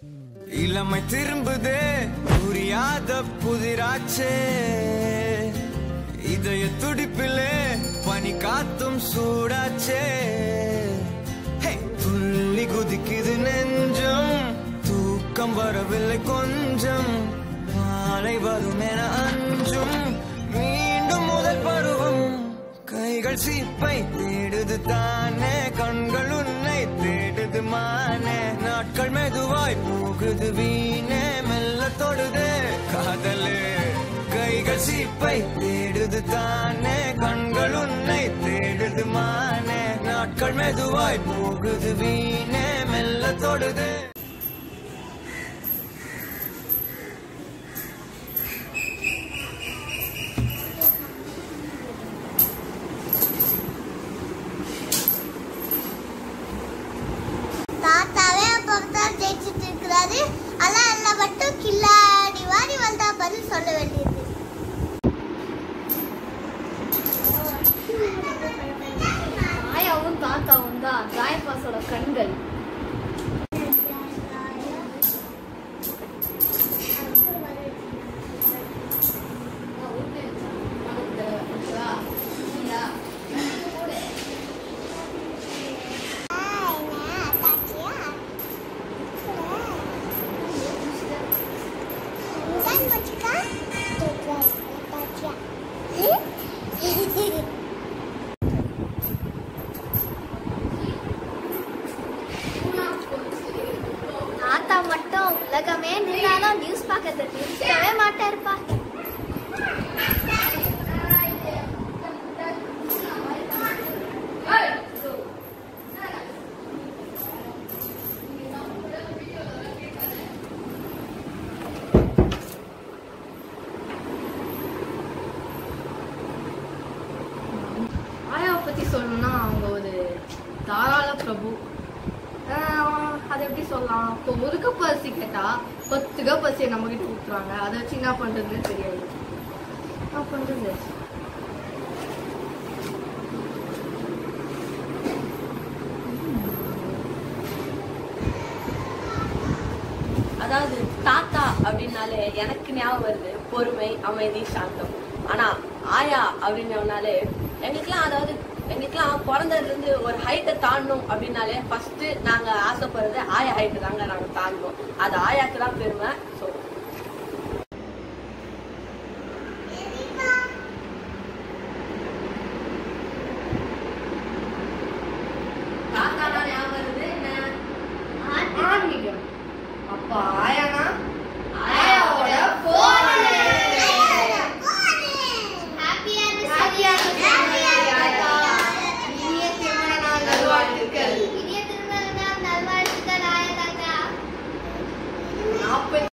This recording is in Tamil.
இளமை திரும்புதே புரியாத புதிராச்சே இதய துடிப்பிலே பனி காத்தும் சூடாச்சே ஹே, துள்ளி குதிக்குது நெஞ்சம் தூக்கம் வரவில்லை கொஞ்சம் மாலை வரும் என அஞ்சும் மீண்டும் முதல் பருவம் கைகள் சீப்பை தேடுது தானே கண்கள் உன்னை தேடுது மானே நாட்கள் மெதுவாய் போகுது வீணே மெல்ல தொடுதே காதலே கைகள் சீப்பை தேடுது தானே கண்கள் உன்னை தேடுது மானே நாட்கள் மெதுவாய் போகுது வீணே மெல்ல தொடுதே தாத்தாவே அப்பதான் ஜெயிச்சுட்டு இருக்கிறாரு அதான் எல்லாம் மட்டும் கில்லாடி வாடி வந்தா பதில் சொல்ல வேண்டியது ஆயாவும் தாத்தாவும் தான் தாய்பாஸோட கண்கள் தாத்தா மட்டும் உலகமே நின்னாலும் நியூஸ் பார்க்கறது நிறுத்தவே மாட்டாருப்பா ஆயாவை பத்தி சொல்லணும்னா அவங்க ஒரு தாராள பிரபு ஆஹ் அதை எப்படி சொல்லலாம் இப்போ ஒரு கப் அரிசி கேட்டா பத்து கப் அரிசியை நம்ம கிட்ட ஊத்துறாங்க அதை வச்சு என்ன பண்றதுன்னு தெரியாது என்ன பண்றது அதாவது தாத்தா அப்படின்னாலே எனக்கு ஞாபகம் வருது பொறுமை அமைதி சாந்தம் ஆனா ஆயா அப்படின்னாலே எங்களுக்குலாம் அதாவது எங்களுக்குலாம் பிறந்ததுல இருந்து ஒரு ஹைட்டை தாண்டணும் அப்படின்னாலே ஃபர்ஸ்ட் நாங்க ஆசைப்படுறது ஆயா ஹைட்டு தாங்க நாங்க தாண்டணும் அது ஆயாக்கு தான் பெருமை ஸோ